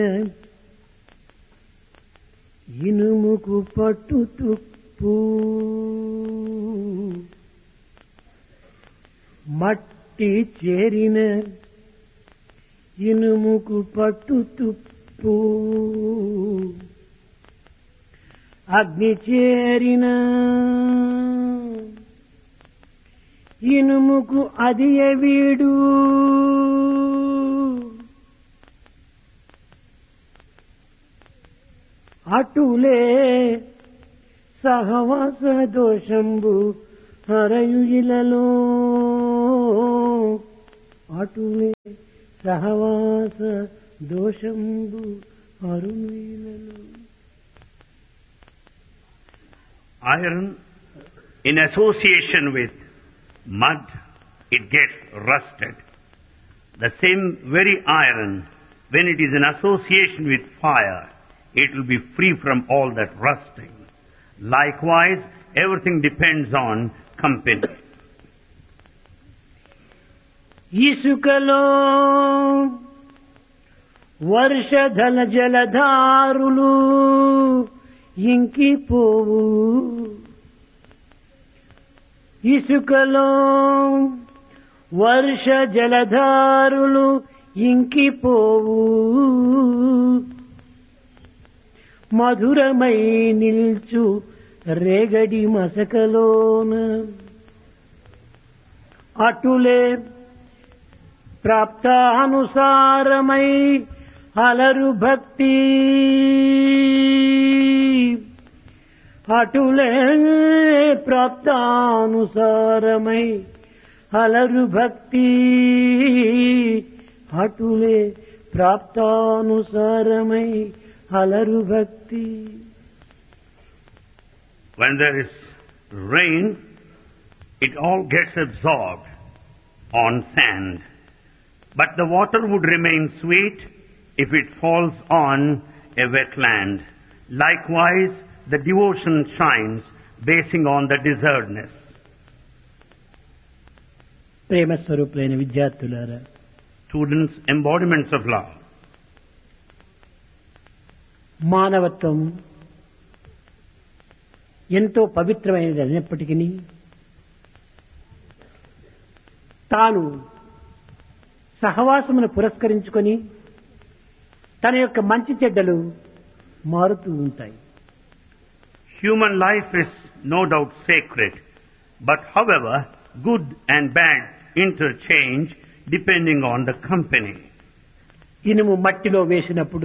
ఇనుముకు పట్టు తుప్పు మట్టి చేరిన ఇనుముకు పట్టు తుప్పు అగ్ని చేరిన ఇనుముకు అది వీడు అటులే సహవాస దోషంబు హరయు ఇలలో అటులే సహవాస దోషంబు హరును ఇలలో Iron, in association with mud, it gets rusted. The same very iron, when it is in association with fire, it will be free from all that rusting. Likewise, everything depends on company. ఇసుకలో వర్షధల జలధారులు ఇంకిపోవు ఇసుకలో వర్ష జలధారులు ఇంకిపోవు మధురమై నిల్చు రేగడి మసకలోన అటులే ప్రాప్తానుసారమై అలరు భక్తి అటులే ప్రాప్తానుసారమై అలరు భక్తి అటులే ప్రాప్తానుసారమై అలరు భక్తి When there is rain, it all gets absorbed on sand. But the water would remain sweet if it falls on a wetland. Likewise, the devotion shines basing on the desertness. ప్రేమ స్వరూపులైన విద్యార్థులారా Students, embodiments of love. మానవత్వం ఎంతో పవిత్రమైనది అయినప్పటికీ తాను సహవాసమును పురస్కరించుకొని తన యొక్క మంచి చెడ్డలు మారుతూ ఉంటాయి Human life is no doubt sacred, but however, good and bad interchange depending on the company. ఇనుము మట్టిలో వేసినప్పుడు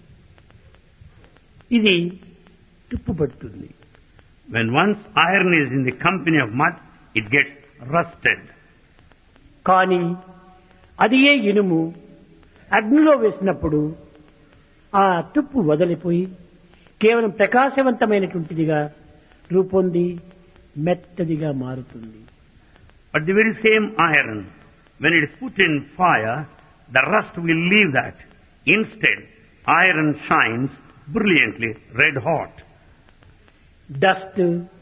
ఇది తుప్పుపడుతుంది When once iron is in the company of mud, it gets rusted. కానీ అది ఏ ఇనుము అగ్నిలో వేసినప్పుడు ఆ తుప్పు వదిలిపోయి కేవలం ప్రకాశవంతమైనటువంటిదిగా రూపొంది మెత్తదిగా మారుతుంది But the very same iron, when it is put in fire, the rust will leave that. Instead, iron shines brilliantly red hot. Dust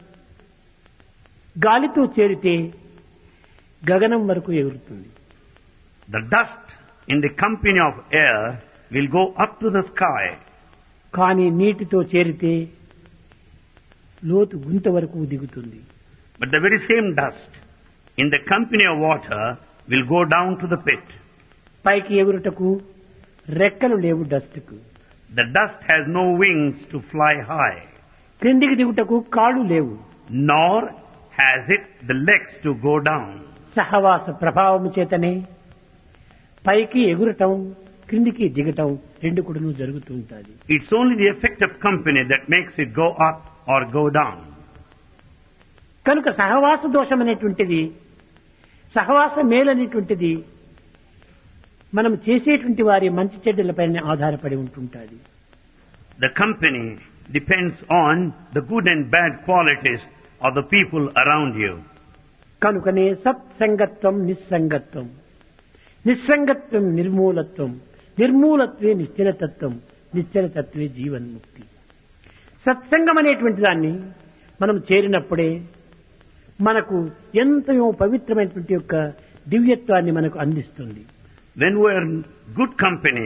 గాలితో చేరితే గగనం వరకు ఎగురుతుంది The dust in the company of air will go up to the sky. కానీ నీటితో చేరితే లోతు గుంత వరకు దిగుతుంది But the very same dust in the company of water will go down to the pit. పైకి ఎగురుటకు రెక్కలు లేవు డస్ట్కు The dust has no wings to fly high, క్రిందికి దిగుటకు కాళ్ళు లేవు nor has it the legs to go down. సహవాస ప్రభావము చేతనే పైకి ఎగురటం క్రిందికి దిగటం రెండు కూడా జరుగుతూ ఉంటుంది It's only the effect of company that makes it go up or go down. కనుక సహవాస దోషం అనేటువంటిది సహవాస మేలు అనేటువంటిది మనం చేసేటువంటి వారి మంచి చెడ్డలపైన ఆధారపడి ఉంటుంటుంది The company depends on the good and bad qualities of the people around you. కనుకనే సత్సంగత్వం నిస్సంగత్వం నిస్సంగత్వం నిర్మూలత్వం నిర్మూలత్వే నిశ్చలతత్వం నిశ్చలతత్వే జీవన్ముక్తి సత్సంగం అనేటువంటి దాన్ని మనం చేరినప్పుడే మనకు ఎంతో పవిత్రమైనటువంటి యొక్క దివ్యత్వాన్ని మనకు అందిస్తుంది When we are in good company,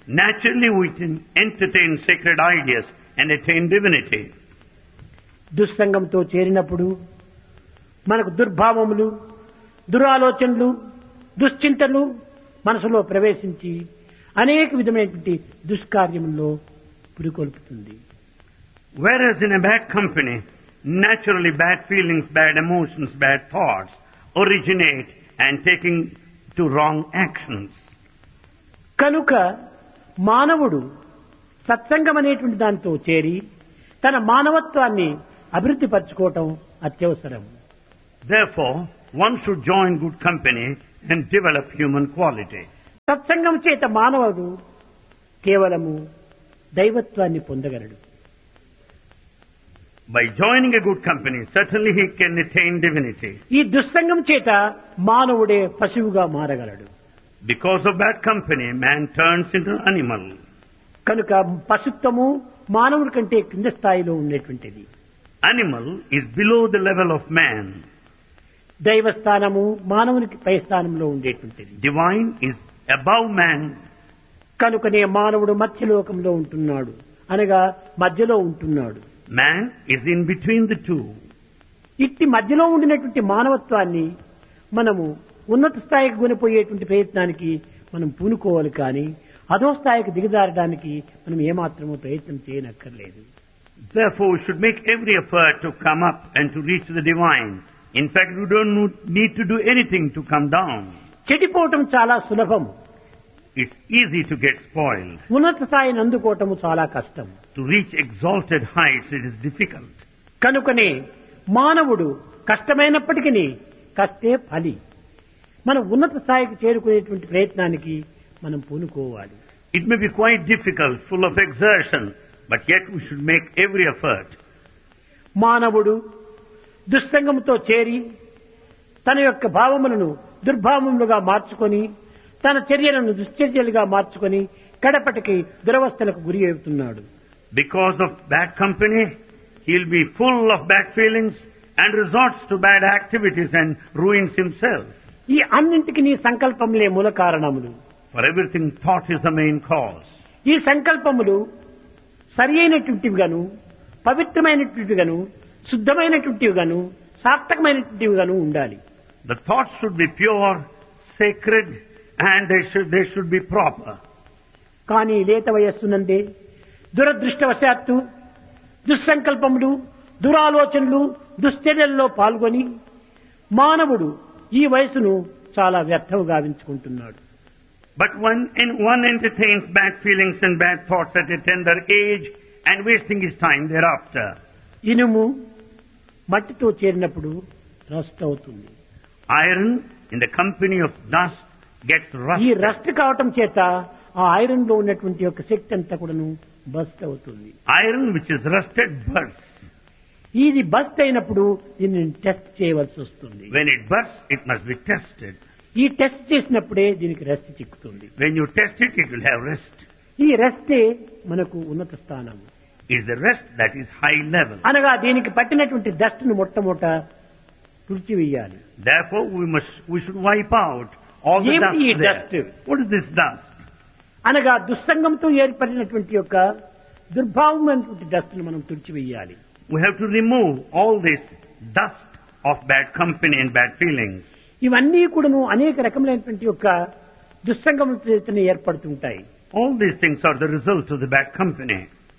Naturally, we can entertain sacred ideas and attain divinity. దుస్సంగంతో చేరినప్పుడు మనకు దుర్భావములు దురాలోచనలు దుశ్చింతలు మనసులో ప్రవేశించి అనేక విధమైనటువంటి దుష్కార్యముల్లో పురికొల్పుతుంది Whereas in a bad company, naturally bad feelings, bad emotions, bad thoughts originate and taking to wrong actions. కనుక మానవుడు సత్సంగం అనేటువంటి దాంతో చేరి తన మానవత్వాన్ని అభివృద్ధి పరచుకోవటం అత్యవసరం Therefore, one should join good company and develop human quality. సత్సంగం చేత మానవుడు కేవలము దైవత్వాన్ని పొందగలడు By joining a good company, certainly he can attain divinity. ఈ దుస్సంగం చేత మానవుడే పశువుగా మారగలడు Because of bad company, man turns into an animal. కనుక పశుత్వము మానవుడి కంటే కింద స్థాయిలో ఉండేటువంటిది Animal is below the level of man. దైవ స్థానము మానవునికి పై స్థానంలో ఉండేటువంటిది Divine is above man. కనుకనే మానవుడు మధ్యలోకంలో ఉంటున్నాడు అనగా మధ్యలో ఉంటున్నాడు Man is in between the two. ఇట్టి మధ్యలో ఉండినటువంటి మానవత్వాన్ని మనము ఉన్నత స్థాయికి కొనిపోయేటువంటి ప్రయత్నానికి మనం పూనుకోవాలి కానీ అధో స్థాయికి దిగజారడానికి మనం ఏమాత్రమూ ప్రయత్నం చేయనక్కర్లేదు Therefore, we should make every effort to come up and to reach the divine. In fact, we don't no- need to do anything to come down. చెడిపోవటం చాలా సులభం It's easy to get spoiled. ఉన్నత స్థాయిని అందుకోవటము చాలా కష్టం To reach exalted heights, it is difficult. కనుకనే మానవుడు కష్టమైనప్పటికీ కష్టే ఫలి మనం ఉన్నత స్థాయికి చేరుకునేటువంటి ప్రయత్నానికి మనం పూనుకోవాలి It may be quite difficult, full of exertion, but yet we should make every effort. మానవుడు దుస్సంగంతో చేరి తన యొక్క భావములను దుర్భావములుగా మార్చుకొని తన చర్యలను దుశ్చర్యలుగా మార్చుకొని కడపటికి దురవస్థలకు గురి అవుతున్నాడు Because of bad company, he'll be full of bad feelings and resorts to bad activities and ruins himself. ఈ అన్నింటికి నీ సంకల్పములే మూల కారణములు For everything, thought is the main cause. ఈ సంకల్పములు సరి అయినటువంటివిగాను పవిత్రమైనటువంటివిగాను శుద్ధమైనటువంటివిగాను సార్థకమైనటువంటివిగాను ఉండాలి The thoughts should be pure, sacred, and they should, they should be proper. కానీ లేత వయస్సునందే దురదృష్టవశాత్తు దుస్సంకల్పములు దురాలోచనలు దుశ్చర్యల్లో పాల్గొని మానవుడు ఈ వయసును చాలా వ్యర్థం గావించుకుంటున్నాడు But when in one entertains bad feelings and bad thoughts at a tender age and wasting his time thereafter, ఇనుము మట్టితో చేరినప్పుడు రస్ట్ అవుతుంది iron in the company of dust gets ఈ rusted. రస్ట్ కావటం చేత ఆ ఐరన్ లో ఉన్నటువంటి యొక్క శక్తి అంతా కూడాను బస్ట్ అవుతుంది Iron which is rusted bursts. ఇది బస్ట్ అయినప్పుడు దీనిని టెస్ట్ చేయవలసి వస్తుంది When it bursts, it must be tested. ఈ టెస్ట్ చేసినప్పుడే దీనికి రెస్ట్ చిక్కుతుంది When you test it, it will have rest. ఈ రెస్టే మనకు ఉన్నత స్థానం Is the rest that is high level. అనగా దీనికి పట్టినటువంటి డస్ట్ ను మొట్టమొదట తుడిచివేయాలి Therefore, we must we should wipe out all the ఏమిటి ఈ dust there. dust? What is this dust? అనగా దుస్సంగంతో ఏర్పడినటువంటి యొక్క దుర్భావమైనటువంటి డస్ట్ ను మనం తుడిచివేయాలి We have to remove all this dust of bad company and bad feelings. ఇవన్నీ కూడాను అనేక రకములైనటువంటి యొక్క దుస్సంగం చేతనే ఏర్పడుతుంటాయి All these things are the result of the bad company.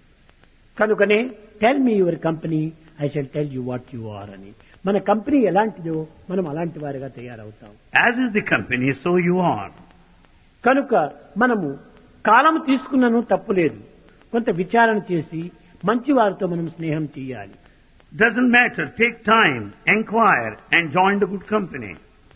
కనుకనే tell me your company I shall tell you what you are అని మన కంపెనీ ఎలాంటిదో మనం అలాంటి వారిగా తయారవుతాం As is the company, so you are. కనుక మనము కాలం తీసుకున్నను తప్పులేదు కొంత విచారణ చేసి మంచి వారితో మనం స్నేహం చేయాలి Doesn't matter. Take time, inquire, and join the good company.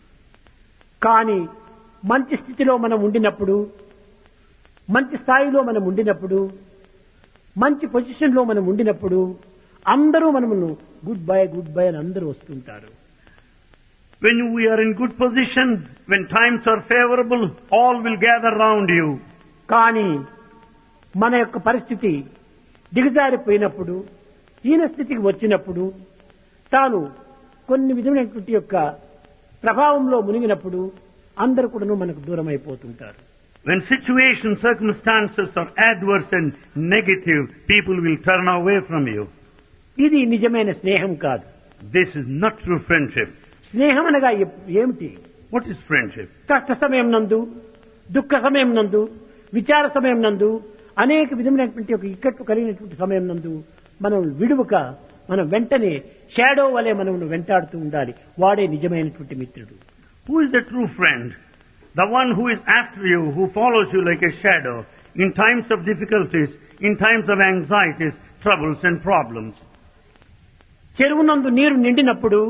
కానీ మంచి స్థితిలో మనం ఉండినప్పుడు మంచి స్థాయిలో మనం ఉండినప్పుడు మంచి పొజిషన్ లో మనం ఉండినప్పుడు అందరూ మనమును గుడ్ బై గుడ్ బై అని అందరూ వస్తుంటారు When we are in good position, when times are favorable, all will gather round you. కానీ మన యొక్క పరిస్థితి దిగజారిపోయినప్పుడు హీన స్థితికి వచ్చినప్పుడు తాను కొన్ని విధమైనటువంటి యొక్క ప్రభావంలో మునిగినప్పుడు అందరూ కూడాను మనకు దూరం అయిపోతుంటారు When situations, circumstances are adverse and negative, people will turn away from you. ఇది నిజమైన స్నేహం కాదు This is not true friendship. స్నేహం అనగా ఎప్- ఏమిటి What is friendship? కష్ట సమయం నందు దుఃఖ సమయం నందు విచార సమయం నందు అనేక విధమైనటువంటి ఒక ఇక్కట్లు కలిగినటువంటి సమయం నందు మనం విడువక మనం వెంటనే షాడో వలె మనం వెంటాడుతూ ఉండాలి వాడే నిజమైనటువంటి మిత్రుడు Who is the true friend? The one who is after you, who follows you like a shadow in times of difficulties, in times of anxieties, troubles and problems. చెరువునందు నీరు నిండినప్పుడు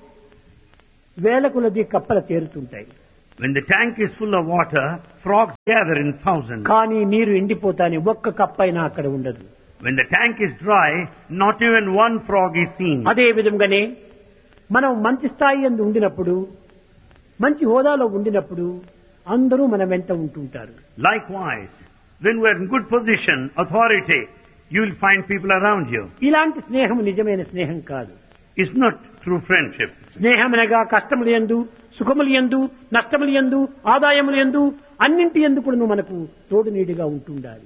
వేల కొలది కప్పలు చేరుతుంటాయి When the tank is full of water, frogs gather in thousands. కానీ నీరు ఎండిపోతానే ఒక్క కప్పైనా అక్కడ ఉండదు When the tank is dry, not even one frog is seen. అదే విధంగానే మనం మంచి స్థాయి అందు ఉండినప్పుడు మంచి హోదాలో ఉండినప్పుడు అందరూ మన వెంట ఉంటుంటారు Likewise, when we are in good position, authority, you will find people around you. ఇలాంటి స్నేహం నిజమైన స్నేహం కాదు It's not true friendship. స్నేహమనగా కష్టములు ఎందు సుఖములు ఎందు నష్టములు ఎందు ఆదాయములు ఎందు అన్నింటి ఎందు కూడా మనకు తోడు నీడిగా ఉంటుండాలి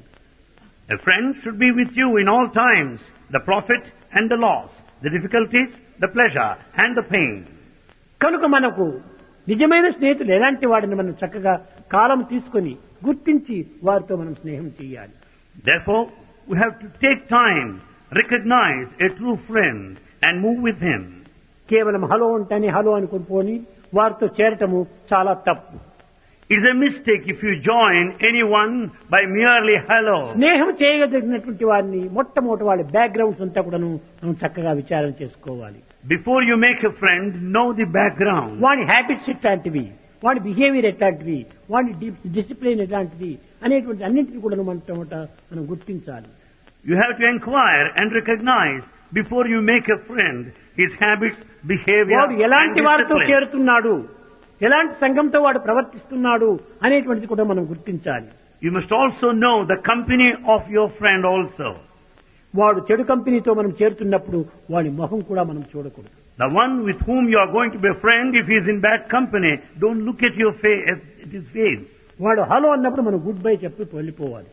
A friend should be with you in all times, the profit and the loss, the difficulties, the pleasure and the pain. కనుక మనకు నిజమైన స్నేహితులు ఎలాంటి వాడిని మనం చక్కగా కాలం తీసుకొని గుర్తించి వారితో మనం స్నేహం చేయాలి Therefore, we have to take time, recognize a true friend and move with him. కేవలం హలో అంటేనే హలో అనుకుని పోని వారితో చేరటము చాలా తప్పు It's a mistake if you join anyone by merely hello. స్నేహం చేయగలిగినటువంటి వారిని మొట్టమొదటి వాళ్ళ బ్యాక్గ్రౌండ్స్ అంతా కూడాను మనం చక్కగా విచారణ చేసుకోవాలి Before you make a friend, know the background. వాడి హ్యాబిట్స్ ఎట్లాంటివి వాడి బిహేవియర్ ఎట్లాంటివి వాడి డిసిప్లిన్ ఎట్లాంటిది అనేటువంటి అన్నింటిని కూడా మనం మొట్టమొదట మనం గుర్తించాలి You have to inquire and recognize before you make a friend his habits, behavior, వాడు and ఎలాంటి వారితో discipline. చేరుతున్నాడు ఎలాంటి సంఘంతో వాడు ప్రవర్తిస్తున్నాడు అనేటువంటిది కూడా మనం గుర్తించాలి You must also know the company of your friend also. వాడు చెడు కంపెనీతో మనం చేరుతున్నప్పుడు వాడి మొహం కూడా మనం చూడకూడదు The one with whom you are going to be a friend, if he is in bad company, don't look at your face, at his face. వాడు హలో అన్నప్పుడు మనం గుడ్ బై చెప్పి వెళ్ళిపోవాలి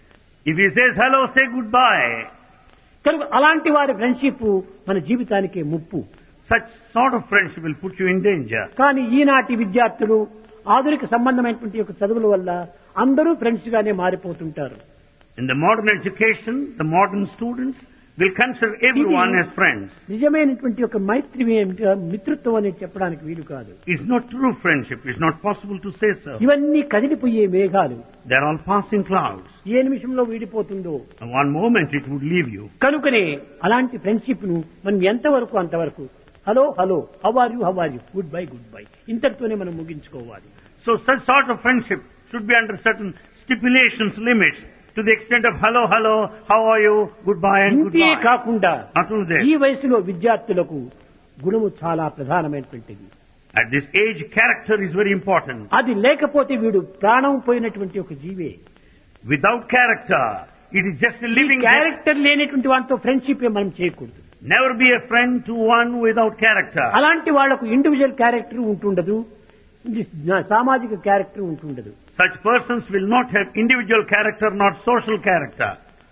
If he says hello, say goodbye. కనుక అలాంటి వారి friendship మన జీవితానికి ముప్పు Such sort of friendship will put you in danger. కానీ ఈనాటి విద్యార్థులు ఆధునిక సంబంధమైనటువంటి యొక్క చదువుల వల్ల అందరూ ఫ్రెండ్స్ గానే మారిపోతుంటారు In the modern education, the modern students will consider everyone as friends. నిజమైనటువంటి ఒక మైత్రి మిత్రత్వం అనేది చెప్పడానికి వీలు కాదు It's not true friendship. It's not possible to say so. ఇవన్నీ కదిలిపోయే మేఘాలు They're all passing clouds. ఏ నిమిషంలో వీడిపోతుందో And one moment it would leave you. కనుకనే అలాంటి ఫ్రెండ్షిప్ ను మనం ఎంతవరకు అంతవరకు hello hello how are you how are you goodbye goodbye ఇంతటితోనే మనం ముగించుకోవాలి So such sort of friendship should be under certain stipulations, limits, to the extent of hello, hello, how are you, goodbye and ఇంతే goodbye. కాకుండా Not only that. ఈ వయసులో విద్యార్థులకు గుణము చాలా ప్రధానమైనటువంటిది At this age, character is very important. అది లేకపోతే వీడు ప్రాణం పోయినటువంటి ఒక జీవే Without character, it is just a living death. Character లేనటువంటి వాటితో ఫ్రెండ్షిప్ మనం చేయకూడదు Never be a friend to one without character. అలాంటి వాళ్లకు ఇండివిజువల్ క్యారెక్టర్ ఉంటుండదు ఇది సామాజిక క్యారెక్టర్ ఉంటుండదు Such persons will not have individual character, not social character.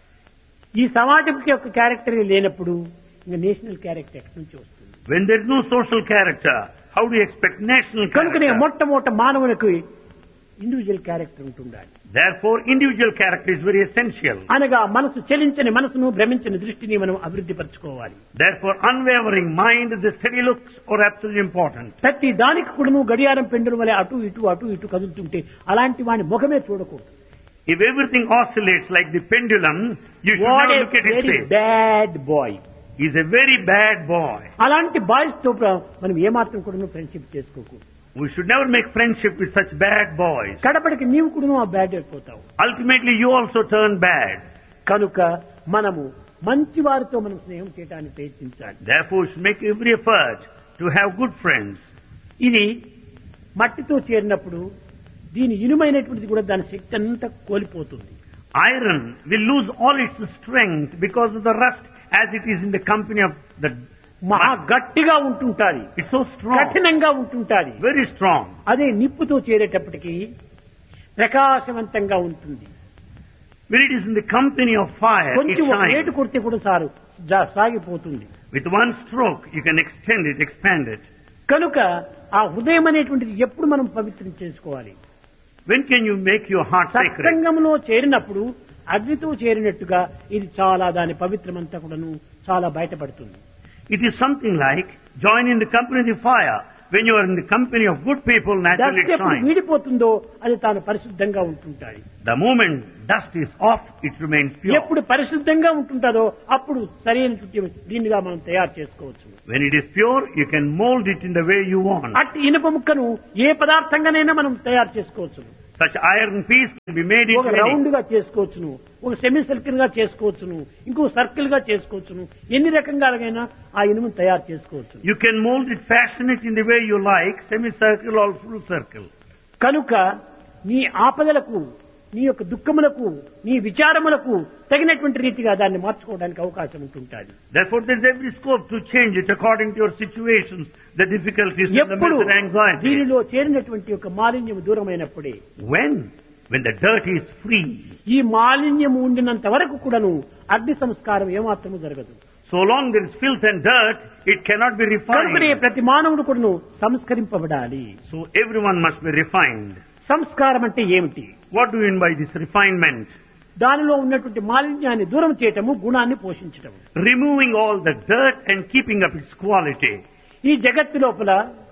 ఈ సమాజం యొక్క క్యారెక్టర్ లేనప్పుడు ఇంకా నేషనల్ క్యారెక్టర్ ఎక్కడి నుంచి వస్తుంది When there is no social character, how do you expect national కనుకనే character? మొట్టమొదట మానవునికి ఇండివిజువల్ క్యారెక్టర్ ఉంటుండాలి Therefore, individual character is very essential. అనగా మనసు చలించని మనసును భ్రమించని దృష్టిని మనం అభివృద్ధి పరచుకోవాలి Therefore, unwavering mind, the steady looks are absolutely important. ప్రతి దానికి కూడా గడియారం పెండుల వలె అటు ఇటు అటు ఇటు కదులుతుంటే అలాంటి వాడి ముఖమే చూడకూడదు If everything oscillates like the pendulum, you should what never look at his very face. Bad boy He's a very bad boy. అలాంటి బాయ్స్ తో ప్ర- మనం ఏమాత్రం కూడా ఫ్రెండ్షిప్ చేసుకోకూడదు We should never make friendship with such bad boys. కడపడికి నీవు కూడా ఆ బ్యాడ్ అయిపోతావు Ultimately, you also turn bad. కనుక మనము మంచి వారితో మనం స్నేహం చేయడానికి ప్రయత్నించాలి Therefore, we should make every effort to have good friends. ఇది మట్టితో చేరినప్పుడు దీని ఇనుమైనటువంటిది కూడా దాని శక్తి అంతా కోల్పోతుంది Iron will lose all its strength because of the rust as it is in the company of the. మహా గట్టిగా ఉంటుంటాది It's so strong. కఠినంగా ఉంటుంటాది Very strong. అదే నిప్పుతో చేరేటప్పటికి ప్రకాశవంతంగా ఉంటుంది When it is in the company of fire, it కొంచెం ఒక ఏటు shines. కొడితే కూడా సారు జా- సాగిపోతుంది With one stroke, you can extend it, expand it. కనుక ఆ హృదయం అనేటువంటిది ఎప్పుడు మనం పవిత్రం చేసుకోవాలి When can you make your heart sacred? సత్సంగంలో చేరినప్పుడు అగ్నితో చేరినట్టుగా ఇది చాలా దాని పవిత్రమంతా కూడాను చాలా బయటపడుతుంది It is something like join in the company of the fire. When you are in the company of good people, naturally dust it ఎప్పుడు shines. వీడిపోతుందో అది తాను పరిశుద్ధంగా ఉంటుంటాయి The moment dust is off, it remains pure. ఎప్పుడు పరిశుద్ధంగా ఉంటుంటుందో అప్పుడు సరైనటువంటి దీనిగా మనం తయారు చేసుకోవచ్చు When it is pure, you can mold it in the way you want. అట్టి ఇనుప ముక్కను ఏ పదార్థంగానైనా మనం తయారు చేసుకోవచ్చు Such iron piece can be made ఒక into రౌండ్ any. గా చేసుకోవచ్చును ఒక సెమీ సర్కిల్ గా చేసుకోవచ్చును ఇంకో సర్కిల్ గా చేసుకోవచ్చును ఎన్ని రకంగాలైనా ఆ ఇనుమును తయారు చేసుకోవచ్చు You can mold it, fashion it in the way you like, semicircle or full circle. కనుక నీ ఆపదలకు నీ యొక్క దుఃఖములకు నీ విచారములకు తగినటువంటి రీతిగా దాన్ని మార్చుకోవడానికి అవకాశం ఉంటుంటుంది Therefore, there is every scope to change it according to your situations, the difficulties, and the ఎప్పుడు mental anxiety. దీనిలో చేరినటువంటి యొక్క మాలిన్యం దూరమైనప్పుడే When? When the dirt is free. ఈ మాలిన్యం ఉండినంత వరకు కూడాను అగ్ని సంస్కారం ఏమాత్రము జరగదు So long there is filth and dirt, it cannot be కనుకనే refined. ప్రతి మానవుడు కూడాను సంస్కరింపబడాలి So everyone must be refined. సంస్కారం అంటే ఏమిటి What do you mean by this refinement? దానిలో ఉన్నటువంటి మాలిన్యాన్ని దూరం చేయటము గుణాన్ని పోషించటము Removing all the dirt and keeping up its quality. ఈ జగత్తు లోపల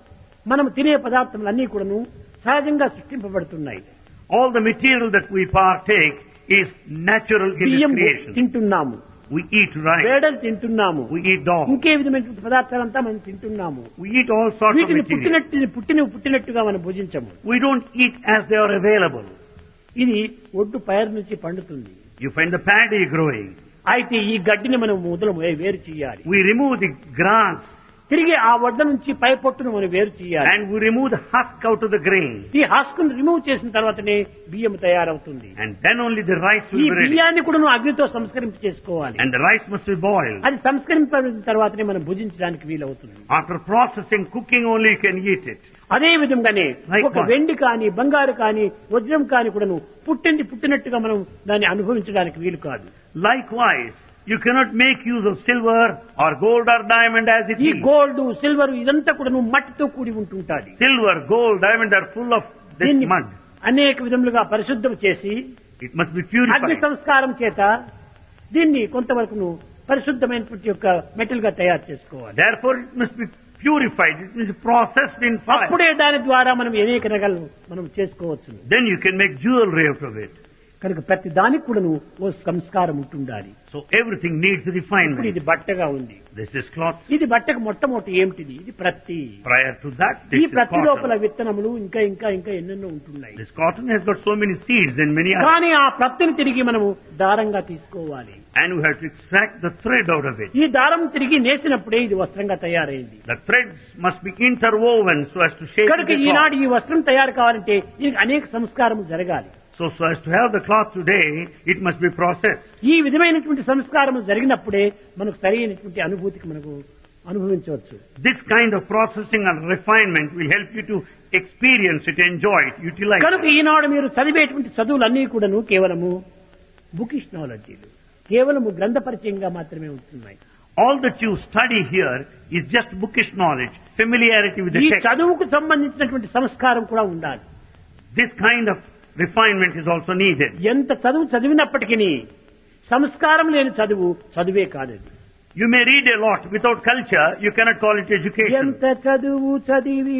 మనం తినే పదార్థములన్నీ కూడాను సహజంగా సృష్టింపబడుతున్నాయి All the material that we partake is natural in బియ్యం its creation. తింటున్నాము We eat rice, వేడలు తింటున్నాము we eat dog, ఇంకే విధమైనటువంటి పదార్థాలంతా మనం తింటున్నాము we eat all sorts of వీటిని material. పుట్టినట్టు పుట్టిన పుట్టినట్టుగా మనం భుజించము We don't eat as they are available. ఇది ఒడ్డు పైరు నుంచి పండుతుంది You find the paddy growing. అయితే ఈ గడ్డిని మనం మొదలు వేరు చేయాలి We remove the grass తిరిగి ఆ వడ్డ నుంచి పై పొట్టును మనం వేరు చేయాలి and we remove the husk out of the grain. ఈ హస్కును రిమూవ్ చేసిన తర్వాతనే బియ్యం తయారవుతుంది And then only the rice ఈ will be ready. బియ్యాన్ని కూడా నువ్వు అగ్నితో సంస్కరింప చేసుకోవాలి And the rice must be boiled. అది సంస్కరింపబడిన తర్వాతనే మనం భుజించడానికి వీలవుతుంది After processing, cooking only you can eat it. అదే విధంగానే Likewise. ఒక వెండి కాని బంగారు కాని వజ్రం కాని కూడాను పుట్టింది పుట్టినట్టుగా మనం దాన్ని అనుభవించడానికి వీలు కాదు Likewise, you cannot make use of silver or gold or diamond as it ఈ is. గోల్డ్ సిల్వర్ ఇదంతా కూడా నువ్వు మట్టితో కూడి ఉంటుంటాది Silver, gold, diamond are full of this దీన్ని mud. అనేక విధములుగా పరిశుద్ధం చేసి It must be అగ్ని purified. సంస్కారం చేత దీన్ని కొంతవరకు నువ్వు పరిశుద్ధమైనటువంటి యొక్క మెటల్ గా తయారు చేసుకోవాలి Therefore, it must be purified. It must be processed in fire. అప్పుడే దాని ద్వారా మనం అనేక రకాలు మనం చేసుకోవచ్చు Then you can make jewelry out of it. కనుక ప్రతి దానికి కూడా నువ్వు ఓ సంస్కారం ఉంటుండాలి So everything needs ఇప్పుడు refinement. ఇది బట్టగా ఉంది This is cloth. ఇది బట్టకు మొట్టమొదటి ఏమిటిది ఇది ప్రతి Prior to that, ఈ this is ప్రతి లోపల cotton. విత్తనములు ఇంకా ఇంకా ఇంకా ఎన్నెన్నో ఉంటున్నాయి This cotton has got so many seeds and many others. కానీ ఆ ప్రత్తిని తిరిగి మనము దారంగా తీసుకోవాలి And we have to extract the thread out of it. ఈ దారం తిరిగి నేసినప్పుడే ఇది వస్త్రంగా తయారైంది The threads must be interwoven so as to shape కనుక the cloth. ఈనాడు ఈ వస్త్రం తయారు కావాలంటే దీనికి అనేక సంస్కారం జరగాలి So, so as to have the cloth today, it must be processed. ఈ విధమైనటువంటి సంస్కారం జరిగినప్పుడే మనకు సరైనటువంటి అనుభూతికి మనకు అనుభవించవచ్చు This kind of processing and refinement will help you to experience it, enjoy it, utilize కనుక it. ఈనాడు మీరు చదివేటువంటి చదువులన్నీ కూడాను కేవలము బుకిష్ నాలెడ్జీలు కేవలము గ్రంథ పరిచయంగా మాత్రమే ఉంటున్నాయి All that you study here is just bookish knowledge, familiarity with ఈ the text. చదువుకు సంబంధించినటువంటి సంస్కారం కూడా ఉండాలి This kind of refinement is also needed. ఎంత చదువు చదివినప్పటికీ సంస్కారం లేని చదువు చదువే కాదది You may read a lot without culture, you cannot call it education. ఎంత చదువు చదివి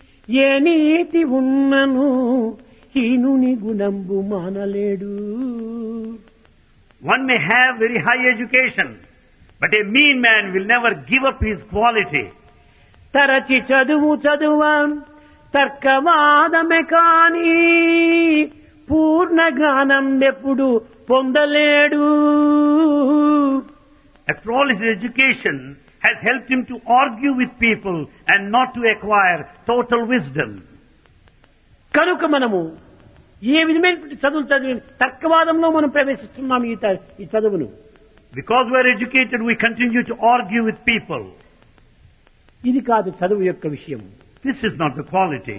ఏ నీతి ఉన్నను హీనుని గుణంబు మానలేడు One may have very high education, but a mean man will never give up his quality. తరచి చదువు చదువా తర్కవాదమే కాని పూర్ణ జ్ఞానం ఎప్పుడు పొందలేడు After all, his education has helped him to argue with people and not to acquire total wisdom. కనుక మనము ఏ విధమైనటువంటి చదువులు చదివి తర్కవాదంలో మనం ప్రవేశిస్తున్నాం ఈ త- ఈ చదువును Because we are educated, we continue to argue with people. ఇది కాదు చదువు యొక్క విషయం This is not the quality.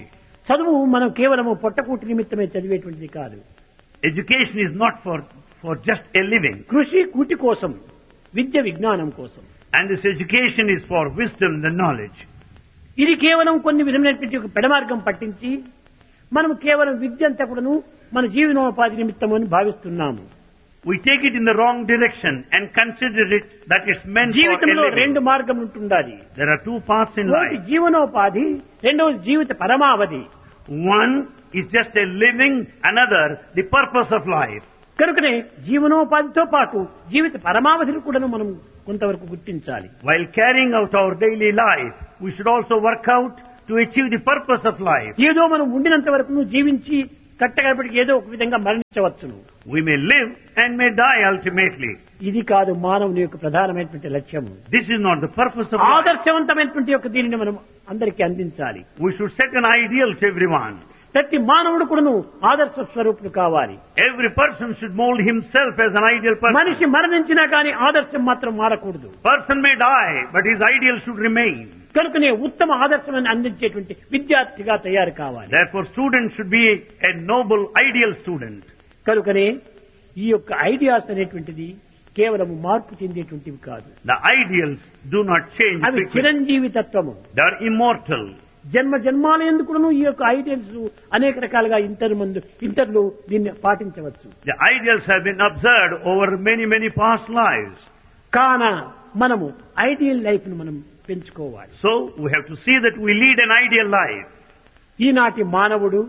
చదువు మనం కేవలము పొట్టకూటి నిమిత్తమే చదివేటువంటిది కాదు Education is not for, for just a living. కృషి కూటి కోసం విద్య విజ్ఞానం కోసం And this education is for wisdom and knowledge. ఇది కేవలం కొన్ని విధమైనటువంటి ఒక పెడమార్గం పట్టించి మనం కేవలం విద్య అంతా కూడాను మన జీవనోపాధి నిమిత్తము అని భావిస్తున్నాము We take it in the wrong direction and consider it that it's meant for a జీవితంలో రెండు living. మార్గం ఉంటుండాలి There are two paths in ఒకటి life. జీవనోపాధి రెండవది జీవిత పరమావధి One is just a living, another the purpose of life. కనుకనే జీవనోపాధితో పాటు జీవిత పరమావధిని కూడాను మనం కొంతవరకు గుర్తించాలి While carrying out our daily life, we should also work out to achieve the purpose of life. ఏదో మనం ఉండినంత వరకు జీవించి కట్టగడపటికి ఏదో ఒక విధంగా మరణించవచ్చును We may live and may die ultimately. ఇది కాదు మానవుని యొక్క ప్రధానమైనటువంటి లక్ష్యము This is not the purpose of life. ఆదర్శవంతమైనటువంటి యొక్క దీనిని మనం అందరికీ అందించాలి We should set an ideal to everyone. ప్రతి మానవుడు కూడాను ఆదర్శ స్వరూపుడు కావాలి Every person should mold himself as an ideal person. మనిషి మరణించినా కానీ ఆదర్శం మాత్రం మారకూడదు Person may die, but his ideal should remain. కనుకనే ఉత్తమ ఆదర్శమని అందించేటువంటి విద్యార్థిగా తయారు కావాలి Therefore, students should be a noble, ideal student. కనుకనే ఈ యొక్క ఐడియాస్ అనేటువంటిది కేవలం మార్పు చెందేటువంటివి కాదు The ideals do not change. అవి frequently. చిరంజీవి తత్వము They are immortal. జన్మ జన్మాల ఎందుకును ఈ యొక్క ఐడియల్స్ అనేక రకాలుగా ఇంటర్ మందు ఇంటర్లు దీన్ని పాటించవచ్చు The ideals have been observed over many, many past lives. కాన మనము ఐడియల్ లైఫ్ ను మనం పెంచుకోవాలి So, we have to see that we lead an ideal life. ఈనాటి మానవుడు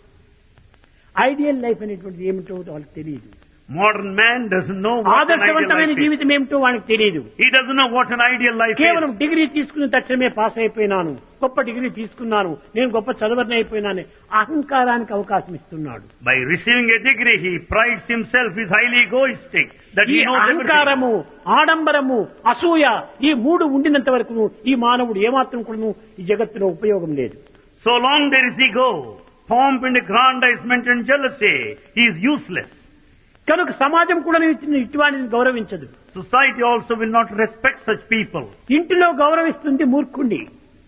ఐడియల్ లైఫ్ అనేటువంటిది ఏమిటో వాళ్ళకి తెలియదు Modern man doesn't know what an ideal ఆదర్శవంతమైన life is. జీవితం ఏమిటో వానికి తెలియదు He doesn't know what an ideal life కేవలం is. డిగ్రీ తీసుకున్న తక్షణమే పాస్ అయిపోయినాను గొప్ప డిగ్రీ తీసుకున్నాను నేను గొప్ప చదవని అయిపోయినాను అహంకారానికి అవకాశం ఇస్తున్నాడు By receiving a degree, he prides himself, is highly egoistic, that ఈ he knows everything. అహంకారము ఆడంబరము అసూయ ఈ మూడు ఉండినంత వరకు ఈ మానవుడు ఏమాత్రం కూడా ఈ జగత్తులో ఉపయోగం లేదు So long there is ego, pomp and aggrandizement and jealousy, he is useless. కనుక సమాజం కూడా ఇటువంటిని గౌరవించదు Society also will not respect such people. ఇంటిలో గౌరవిస్తుంది మూర్ఖుణ్ణి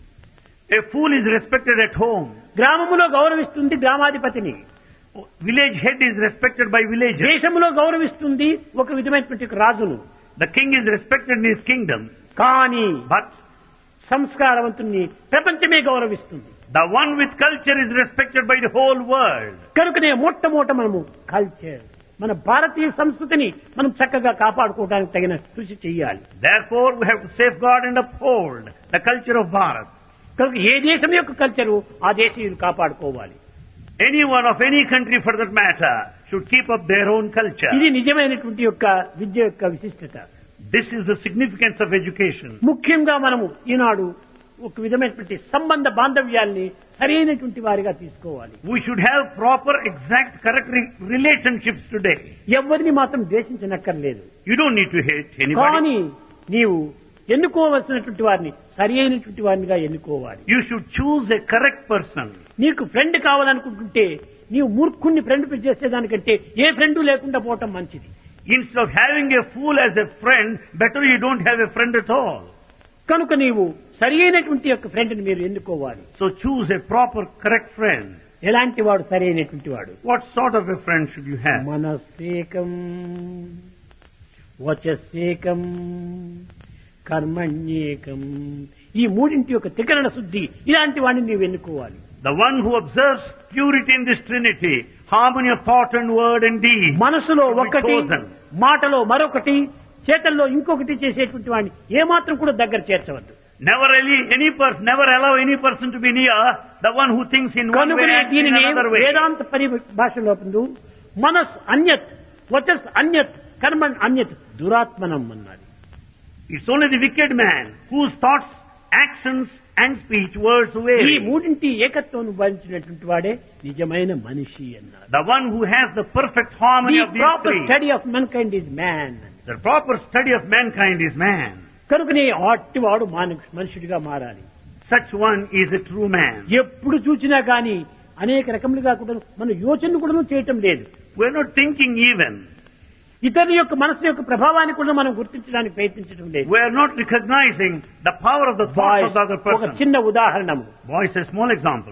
A fool is respected at home. గ్రామములో గౌరవిస్తుంది గ్రామాధిపతిని Village head is respected by villagers. దేశములో గౌరవిస్తుంది ఒక విధమైనటువంటి ఒక రాజును The king is respected in his kingdom. కానీ But సంస్కారవంతుణ్ణి ప్రపంచమే గౌరవిస్తుంది the one with culture is respected by the whole world. కనుకనే మొట్టమొదట మనము కల్చర్ మన భారతీయ సంస్కృతిని మనం చక్కగా కాపాడుకోవడానికి తగిన కృషి చేయాలి Therefore, we have to safeguard and uphold the culture of Bharat. కనుక ఏ దేశం యొక్క కల్చరు ఆ దేశీయులు కాపాడుకోవాలి Anyone of any country for that matter should keep up their own culture. ఇది నిజమైనటువంటి యొక్క విద్య యొక్క విశిష్టత This is the significance of education. ముఖ్యంగా మనము ఈనాడు ఒక విధమైనటువంటి సంబంధ బాంధవ్యాల్ని సరైనటువంటి వారిగా తీసుకోవాలి We should have proper, exact, correct re- relationships today. ఎవరిని మాత్రం ద్వేషించనక్కర్లేదు You don't need to hate anybody. కానీ నీవు ఎన్నుకోవలసినటువంటి వారిని సరి అయినటువంటి వారినిగా ఎన్నుకోవాలి You should choose a correct person. నీకు ఫ్రెండ్ కావాలనుకుంటుంటే నీవు మూర్ఖుణ్ణి ఫ్రెండ్ చేసేదానికంటే ఏ ఫ్రెండ్ లేకుండా పోవటం మంచిది Instead of having a fool as a friend, better you don't have a friend at all. కనుక నీవు సరి అయినటువంటి యొక్క ఫ్రెండ్ని మీరు ఎన్నుకోవాలి So choose a proper, correct friend. ఎలాంటి వాడు సరి అయినటువంటి వాడు What sort of a friend should you have? మనస్సేకం వచస్సేకం కర్మణ్యేకం ఈ మూడింటి యొక్క త్రికరణ శుద్ధి ఇలాంటి వాడిని నీవు ఎన్నుకోవాలి The one who observes purity in this Trinity, harmony of thought and word and deed. మనసులో should be ఒకటి chosen. మాటలో మరొకటి చేతల్లో ఇంకొకటి చేసేటువంటి వాడిని ఏమాత్రం కూడా దగ్గర చేర్చవద్దు Never really, any person, never allow any person to be near the one who thinks in one way కనుకనే and in దీనిని another way. వేదాంత పరిభాషలో పొందు మనస్ అన్యత్ వచస్ అన్యత్ కర్మణ్ అన్యత్ దురాత్మనం అన్నది It's only the wicked man whose thoughts, actions and speech, words ఈ vary. మూడింటి ఏకత్వం భరించినటువంటి వాడే నిజమైన మనిషి అన్నారు The one who has the perfect harmony the of these proper three. Study of mankind is man The proper study of mankind is man. కనుకనే అట్టి వాడు మానవ మనుషుడిగా మారాలి Such one is a true man. ఎప్పుడు చూసినా గాని అనేక రకములుగా కూడా మన యోచన కూడా చేయటం లేదు We're not thinking even. ఇతరుల యొక్క మనసు యొక్క ప్రభావాన్ని కూడా మనం గుర్తించడానికి ప్రయత్నించడం లేదు We're not recognizing the power of the thoughts of Boys, the other ఒక person. చిన్న ఉదాహరణము Boys, a small example.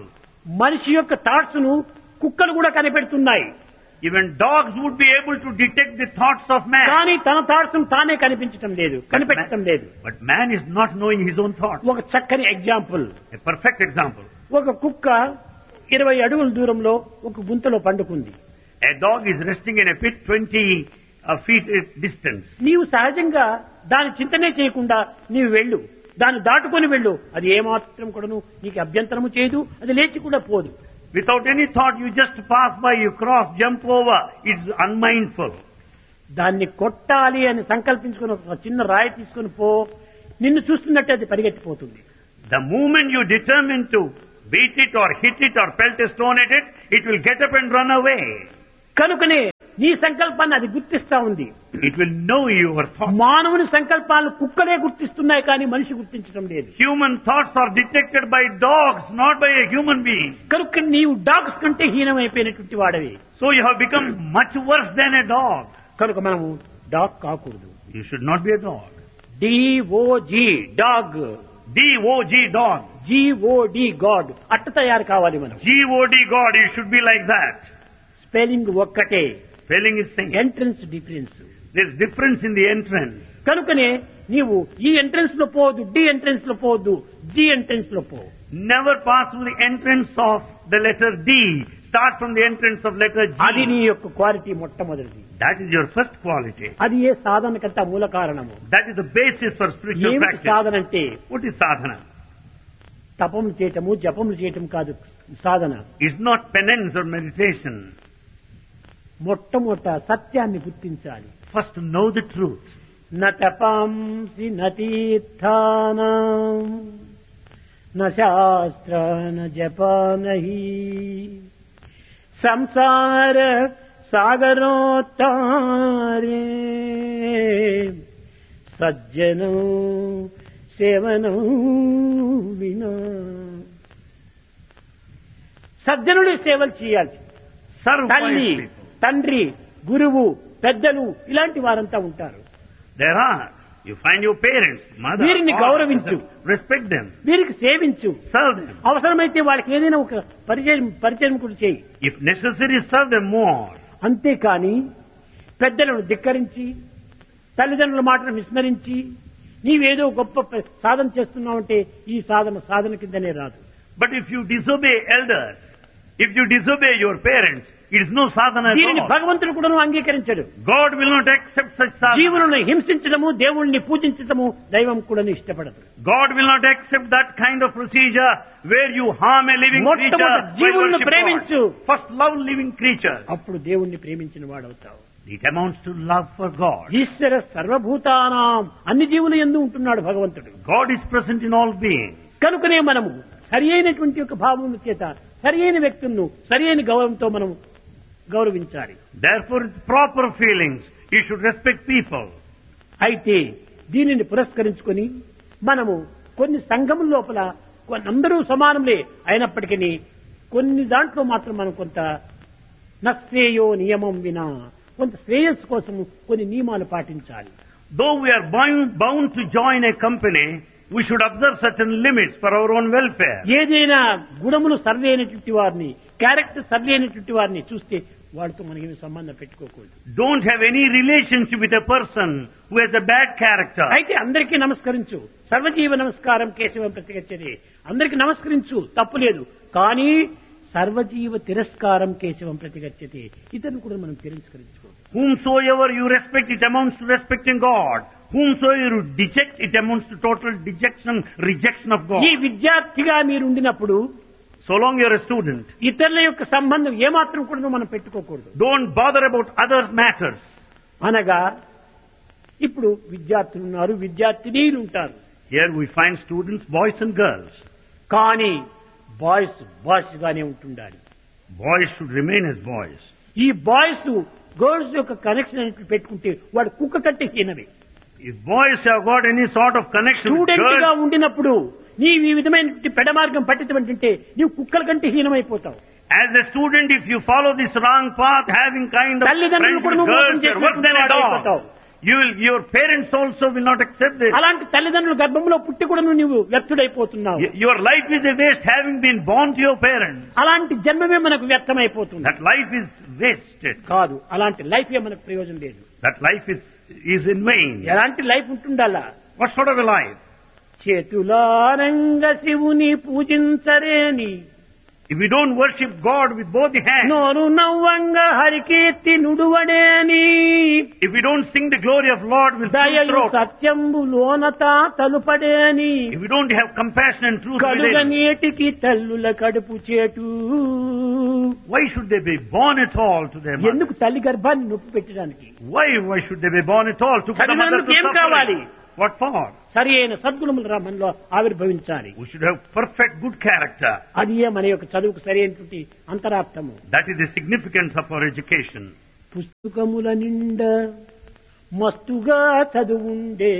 మనిషి యొక్క థాట్స్ ను కుక్కలు కూడా కనిపెడుతున్నాయి Even dogs would be able to detect the thoughts of man. కానీ తన థాట్స్ తానే కనిపించటం లేదు కనిపెట్టడం లేదు But man is not knowing his own thoughts. ఒక చక్కని ఎగ్జాంపుల్ A perfect example. ఒక కుక్క ఇరవై అడుగుల దూరంలో ఒక గుంతలో పండుకుంది A dog is resting in a pit 20 uh, feet distance. నీవు సహజంగా దాని చింతనే చేయకుండా నీవు వెళ్ళు దాన్ని దాటుకొని వెళ్ళు అది ఏమాత్రం కూడాను నీకు అభ్యంతరము చేయదు అది లేచి కూడా పోదు Without any thought, you just pass by, you cross, jump over. It's unmindful. దాన్ని కొట్టాలి అని సంకల్పించుకుని ఒక చిన్న రాయి తీసుకుని పో నిన్ను చూస్తున్నట్టే అది పరిగెత్తిపోతుంది The moment you determine to beat it or hit it or pelt a stone at it, it will get up and run away. కనుకనే నీ సంకల్పాన్ని అది గుర్తిస్తా ఉంది It will know your thoughts. మానవుని సంకల్పాలను కుక్కలే గుర్తిస్తున్నాయి కానీ మనిషి గుర్తించడం లేదు Human thoughts are detected by dogs, not by a human being. కనుక నీవు డాగ్స్ కంటే హీనమైపోయినటువంటి వాడవి So you have become much worse than a dog. కనుక మనము డాగ్ కాకూడదు You should not be a dog. D O G dog D-O-G dog. G O D god అట్ట తయారు కావాలి మనం G-O-D God, you should be like that. Spelling ఒక్కటే Spelling is same. Entrance difference There's difference in the entrance. కనుకనే నీవు ఈ entrance లో పోవద్దు డి ఎంట్రన్స్ లో పోవద్దు జి ఎంట్రన్స్ లో పో Never pass through the entrance of the letter D. Start from the entrance of letter అది నీ G. యొక్క క్వాలిటీ మొట్టమొదటిది That is your first quality. అది ఏ సాధనకంత మూల కారణము That is the basis for spiritual ఏమిటి practice. సాధన అంటే What is sadhana? తపములు చేయటము జపములు చేయటం కాదు సాధన It's not penance or meditation. మొట్టమొదట సత్యాన్ని గుర్తించాలి First know the truth. నపాంసి నతీర్థానం శాస్త్ర జపానహి సంసార సాగరోత్తారే సజ్జనం సేవనం వినా సజ్జనుడి సేవలు చేయాలి Serve తల్లి wise people. తండ్రి గురువు పెద్దలు ఇలాంటి వారంతా ఉంటారు There are. You find your parents, mother, వీరిని father, గౌరవించు. respect them, వీరికి సేవించు serve them. అవసరమైతే వాళ్ళకి ఏదైనా ఒక పరిచయం పరిచయం కూడా చేయి If necessary, serve them more. అంతేకాని పెద్దలను ధిక్కరించి తల్లిదండ్రుల మాటను విస్మరించి నీవేదో గొప్ప ప- సాధన చేస్తున్నావంటే ఈ సాధన సాధన కిందనే రాదు But if you disobey elders, if you disobey your parents, it is no sadhana at దీనిని all. భగవంతుడు కూడా అంగీకరించడు God will not accept such sadhana. జీవులను హింసించడము దేవుణ్ణి పూజించడము దైవం కూడా ఇష్టపడదు God will not accept that kind of procedure where you harm a living మొట్టమొదట creature by జీవులను worship ప్రేమించు. God. First love living creatures. అప్పుడు దేవుణ్ణి ప్రేమించిన వాడవుతావు It amounts to love for God. ఈశ్వర సర్వభూతానాం అన్ని జీవులు ఎందు ఉంటున్నాడు భగవంతుడు God is present in all beings. కనుకనే మనము సరి అయినటువంటి యొక్క భావము చేత సరి అయిన వ్యక్తులను సరి అయిన గౌరవంతో మనం గౌరవించాలి Therefore, with proper feelings, you should respect people. అయితే దీనిని పురస్కరించుకొని మనము కొన్ని సంఘముల లోపల కొన్ని అందరూ సమానములే అయినప్పటికీ కొన్ని దాంట్లో మాత్రం మనం కొంత నశ్రేయో నియమం వినా కొంత శ్రేయస్సు కోసం కొన్ని నియమాలు పాటించాలి Though we are bound, bound to join a company, we should observe certain limits for our own welfare. ఏదైనా గుణములు సరైనటువంటి వారిని క్యారెక్టర్ సరైనటువంటి వారిని చూస్తే వాడితో మనకి సంబంధం పెట్టుకోకూడదు Don't have any relationship with a person who has a bad character. అయితే అందరికీ నమస్కరించు సర్వజీవ నమస్కారం కేశవం ప్రతిగచ్చది అందరికీ నమస్కరించు తప్పు లేదు కానీ సర్వజీవ తిరస్కారం కేశవం ప్రతిగచ్చతి ఇతను కూడా మనం తిరస్కరించుకో Whomsoever you respect, it amounts to respecting God. Whomsoever you deject, it amounts to total dejection, rejection of God. ఈ విద్యార్థిగా మీరు ఉండినప్పుడు So long you're a student, ఇతరుల యొక్క సంబంధం ఏమాత్రం కూడా మనం పెట్టుకోకూడదు don't bother about other matters. అనగా ఇప్పుడు విద్యార్థులు ఉన్నారు విద్యార్థినీలు ఉంటారు Here we find students, boys and girls. కానీ బాయ్స్ బాయ్స్ గానే ఉంటుండాలి Boys should remain as boys. ఈ బాయ్స్ గర్ల్స్ యొక్క కనెక్షన్ అనేది పెట్టుకుంటే వాడు కుక్క కంటే హీనమే If boys have got any sort of connection with student గా girls, ఉండినప్పుడు నీవు ఈ విధమైన పెడ మార్గం పట్టించమంటుంటే నీవు కుక్కల కంటే హీనమైపోతావు as a student, if you follow this wrong path, having kind of తల్లిదండ్రులు friends కూడా with నువ్వు మోసం girls, you're worse చేసినటువంటి than a వాడైపోతావు dog. You will, your parents also will not accept this. అలాంటి తల్లిదండ్రుల గర్భంలో పుట్టి కూడా నువ్వు వ్యర్థుడైపోతున్నావు Y- Your life is a waste having been born to your parents. అలాంటి జన్మమే మనకు వ్యర్థమైపోతుంది That life is wasted. కాదు అలాంటి లైఫ్ ఏ మనకు ప్రయోజనం లేదు That life is, is in vain. ఎలాంటి లైఫ్ ఉంటుండాలా What sort of a life? చేతులారంగ శివుని పూజించరేని If you don't worship God with both the hands, నోరు నవ్వంగ Harikeerthi నుడువడేని if you don't sing the glory of Lord with full దయయు throat, సత్యంబు లోనత తలుపడేని if you don't have compassion and truth కలుగ within, నీటికి తల్లుల కడుపు చేటు why should they be born at all to their mother? ఎందుకు తల్లి గర్భాన్ని నొప్పి పెట్టడానికి Why, why should they be born at all? To put the mother చదివినందుకు to ఏం కావాలి? suffering. What for? సరి అయిన సద్గుణములు రా మనలో ఆవిర్భవించాలి We should have perfect good character. అది ఏ మన యొక్క చదువుకు సరి అయినటువంటి అంతరార్థము That is the significance of our education. పుస్తకముల నిండా మస్తుగా చదువుండే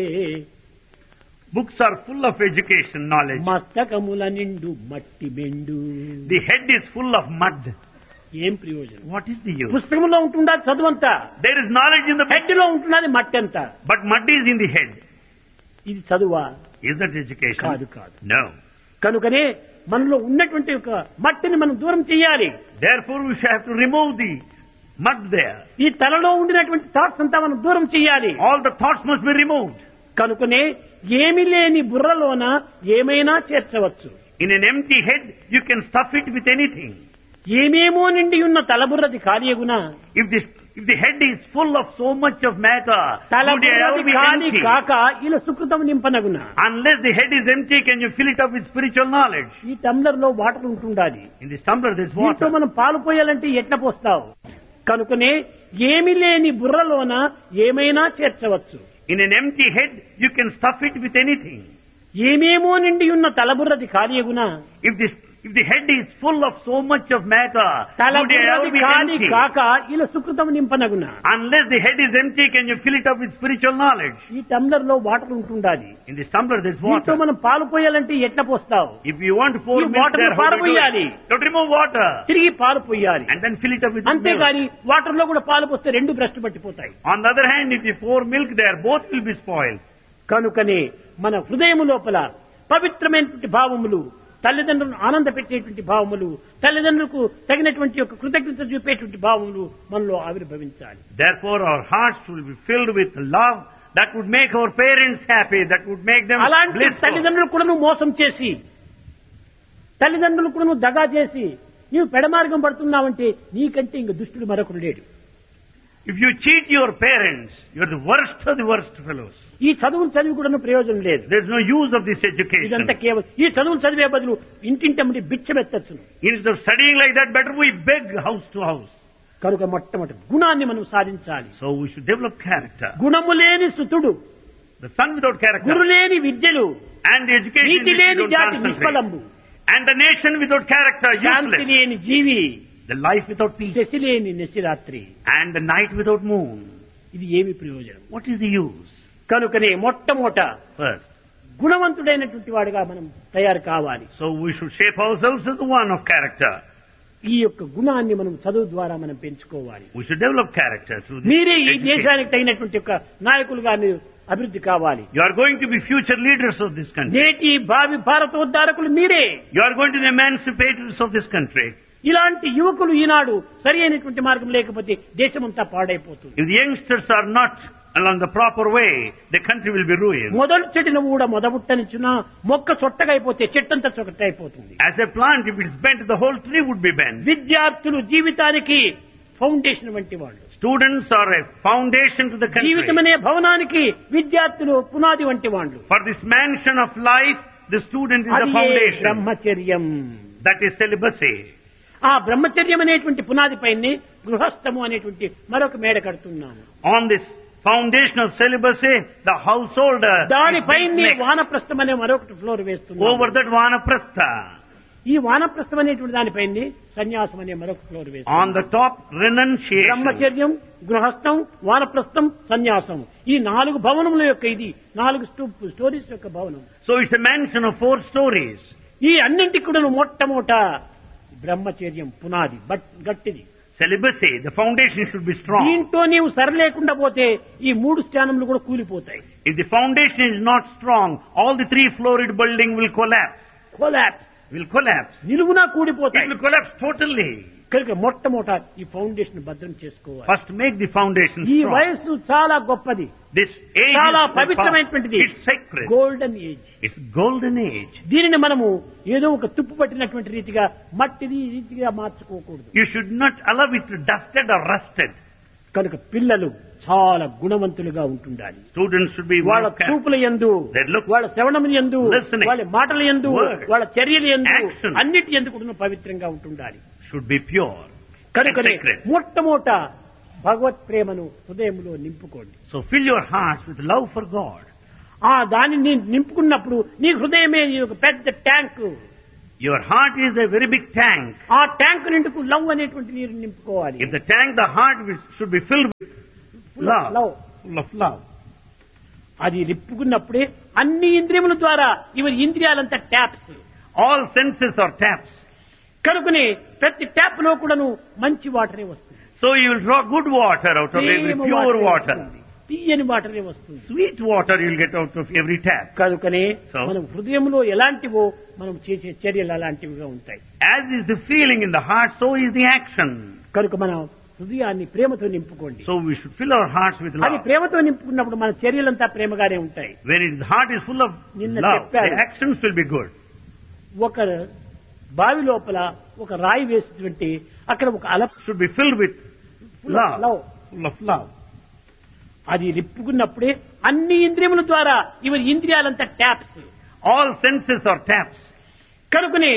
Books are full of education knowledge. మస్తకముల నిండు మట్టి బెండు The head is full of mud. ఏం ప్రయోజనం What is the use? పుస్తకంలో ఉంటుందా చదువంతా There is knowledge in the book, head లో ఉంటున్నది మట్టి అంతా but mud is in the head. ఇది చదువా Is that education? కాదు కాదు No. కనుకనే మనలో ఉన్నటువంటి ఒక మట్టిని మనం దూరం చేయాలి Therefore, we shall have to remove the mud there. ఈ తలలో ఉండినటువంటి థాట్స్ అంతా మనం దూరం చేయాలి All the thoughts must be removed. కనుకనే ఏమి లేని బుర్రలోన ఏమైనా చేర్చవచ్చు In an empty head, you can stuff it with anything. ఏమేమో నిండి ఉన్న తలబుర్రది కార్యగున If this, if the head is full of so much of matter, would it ever తలబుర్రది be కాని empty? కాక ఇలా సుకృతం నింపనగున Unless the head is empty, can you fill it up with spiritual knowledge? ఈ టమ్లర్ లో water ఉంటుండాలి In this tumbler, there's దీంట్లో water. మనం పాలు పోయాలంటే ఎట్ల పోస్తావు కనుకనే ఏమి లేని బుర్రలోన ఏమైనా చేర్చవచ్చు In an empty head, you can stuff it with anything. ఏమేమో నిండి ఉన్న తలబుర్రది కార్యగున If this, if the head is full of so much of matter, would it తలబుర్రది ever be కాని empty? కాక ఇలా సుకృతం నింపనగున Unless the head is empty, can you fill it up with spiritual knowledge? ఈ టమ్లర్ లో water ఉంటుండాలి In this tumbler, there's దీంట్లో water. మనం పాలు పోయాలంటే ఎట్ల పోస్తావు If you want to pour ఈ milk water there, ని how do you do పారబోయాలి. it? You have to remove water తిరిగి పాలు పోయాలి and then fill it up with milk. అంతేగాని వాటర్ లో కూడా పాలు పోస్తే రెండు భ్రష్టు పట్టిపోతాయి On the other hand, if you pour milk there, both will be spoiled. కనుకనే మన హృదయం లోపల పవిత్రమైనటువంటి భావములు తల్లిదండ్రులను ఆనంద పెట్టేటువంటి భావములు తల్లిదండ్రులకు తగినటువంటి యొక్క కృతజ్ఞత చూపేటువంటి భావములు మనలో ఆవిర్భవించాలి Therefore, our hearts will be filled with love that would make our parents happy, that would make them అలాంటి blissful. తల్లిదండ్రులు కూడా నువ్వు మోసం చేసి తల్లిదండ్రులు కూడా నువ్వు దగా చేసి నీవు పెడమార్గం పడుతున్నావంటే నీకంటే ఇంక దుష్టుడు మరొకడు లేడు If you cheat your parents, you're the worst of the worst fellows. ఈ చదువులు చదివి కూడా ప్రయోజనం లేదు There's no use of this education. ఇదంతా కేవలం ఈ చదువులు చదివే బదులు ఇంటింటమ్మడి బిచ్చమెత్తచ్చును Instead of studying like that, better we beg house to house. కనుక మొట్టమొదటి గుణాన్ని మనం సాధించాలి So we should develop character. గుణము లేని సుతుడు The son without character గురు లేని విద్యలు and the education నీతి which we లేని don't జాతి concentrate. నిష్ఫలంబు And the nation without character, Shanti useless. లేని జీవి The life without peace. Shashi లేని నిశిరాత్రి And the night without moon. ఇది ఏమి ప్రయోజనం What is the use? కనుకనే మొట్టమొదట First. గుణవంతుడైనటువంటి వాడుగా మనం తయారు కావాలి So we should shape ourselves as the one of character. ఈ యొక్క గుణాన్ని మనం చదువు ద్వారా మనం పెంచుకోవాలి We should develop character through this మీరే ఈ education. దేశానికి తగినటువంటి యొక్క నాయకులుగా మీరు అభివృద్ధి కావాలి You are going to be future leaders of this country. నేటి భావి భారతోద్ధారకులు మీరే You are going to be emancipators of this country. ఇలాంటి యువకులు ఈనాడు సరి అయినటువంటి మార్గం లేకపోతే దేశమంతా పాడైపోతుంది If the youngsters are not along the proper way, the country will be ruined. మొదలు చెట్టును కూడా మొదబుట్టనిచ్చిన మొక్క చొట్టగైపోతే చెట్టంతా చొట్ట అయిపోతుంది As a plant, if it is bent, the whole tree would be bent. విద్యార్థులు జీవితానికి ఫౌండేషన్ వంటి వాళ్ళు Students are a foundation to the country. జీవితం అనే భవనానికి విద్యార్థులు పునాది వంటి వాళ్ళు For this mansion of life, the student is the అది foundation. బ్రహ్మచర్యం That is celibacy. ఆ బ్రహ్మచర్యం అనేటువంటి పునాది పైనే గృహస్థము అనేటువంటి మరొక మేడ కడుతున్నాము On this foundation of celibacy, the householder is దానిపైనే built next. వానప్రస్థం అనే మరొకటి ఫ్లోర్ వేస్తున్నాము over that vanaprastha. ఈ వానప్రస్థం అనేటువంటి దానిపైనే సన్యాసం అనే మరొక ఫ్లోర్ On వేస్తున్నాము the top, renunciation. బ్రహ్మచర్యం గృహస్థం వానప్రస్థం సన్యాసం ఈ నాలుగు భవనముల యొక్క ఇది నాలుగు స్టూ- స్టోరీస్ యొక్క భవనం So it's a mansion of four stories. ఈ అన్నింటికి కూడా మొట్టమొదట బ్రహ్మచర్యం పునాది బట్ గట్టిది Celibacy, the foundation should be strong. దీంతో నీవు సరలేకుండా పోతే ఈ మూడు స్థానములు కూడా కూలిపోతాయి If the foundation is not strong, all the three floored building will collapse. Collapse Will collapse. నిలువునా It కూడిపోతాయి will collapse totally. కనుక మొట్టమొదట ఈ ఫౌండేషన్ భద్రం చేసుకోవాలి First make the foundation ఈ strong. వయస్సు చాలా గొప్పది This age చాలా is పవిత్రమైనటువంటిది it's sacred. Golden age It's golden age. దీనిని మనము ఏదో ఒక తుప్పు పట్టినటువంటి రీతిగా మట్టిది ఈ రీతిగా మార్చుకోకూడదు You should not allow it to dusted or rusted. కనుక పిల్లలు చాలా గుణవంతులుగా ఉంటుండాలి Students should be వాళ్ళ well kept. చూపుల ఎందు They look- వాళ్ళ శ్రవణం ఎందు Listening. వాళ్ళ మాటల ఎందు Word. వాళ్ళ చర్యల ఎందు Action. అన్నిటి ఎందు కూడా పవిత్రంగా ఉంటుండాలి Should be pure. కనుకనే And sacred. మొట్టమొదట భగవత్ ప్రేమను హృదయంలో నింపుకోండి So fill your hearts with love for God. ఆ దానిని నింపుకున్నప్పుడు నీ హృదయమే నీ ఒక పెద్ద tank Your heart is a very big tank. ఆ ట్యాంక్ నిండుకు లవ్ అనేటువంటి నీరు నింపుకోవాలి If the tank, the heart will- should be filled with Full of love. love. Full of love. అది నింపుకున్నప్పుడే అన్ని ఇంద్రియముల ద్వారా ఇవి ఇంద్రియాలంతా taps All senses are taps. కనుకనే ప్రతి ట్యాప్ లో కూడాను మంచి వాటరే వస్తుంది So you will draw good water out of every Prema pure వాటరే water. వస్తుంది. తీయని వాటరే వస్తుంది Sweet water you will get out of every tap. కనుకనే So? మనం హృదయంలో ఎలాంటివో మనం చేసే చర్యలు అలాంటివిగా ఉంటాయి As is the feeling in the heart, so is the action. కనుక మనం హృదయాన్ని ప్రేమతో నింపుకోండి So we should fill our hearts with అది love. ప్రేమతో నింపుకున్నప్పుడు మన చర్యలంతా ప్రేమగానే ఉంటాయి When his heart is full of నిన్న love, the చెప్పాను. actions will be good. ఒక బావి లోపల ఒక రాయి వేసినటువంటి అక్కడ ఒక అల Should be filled with love. love. Full of love. అది నింపుకున్నప్పుడే అన్ని ఇంద్రియముల ద్వారా ఇవి ఇంద్రియాలంతా taps All senses are taps. కనుకనే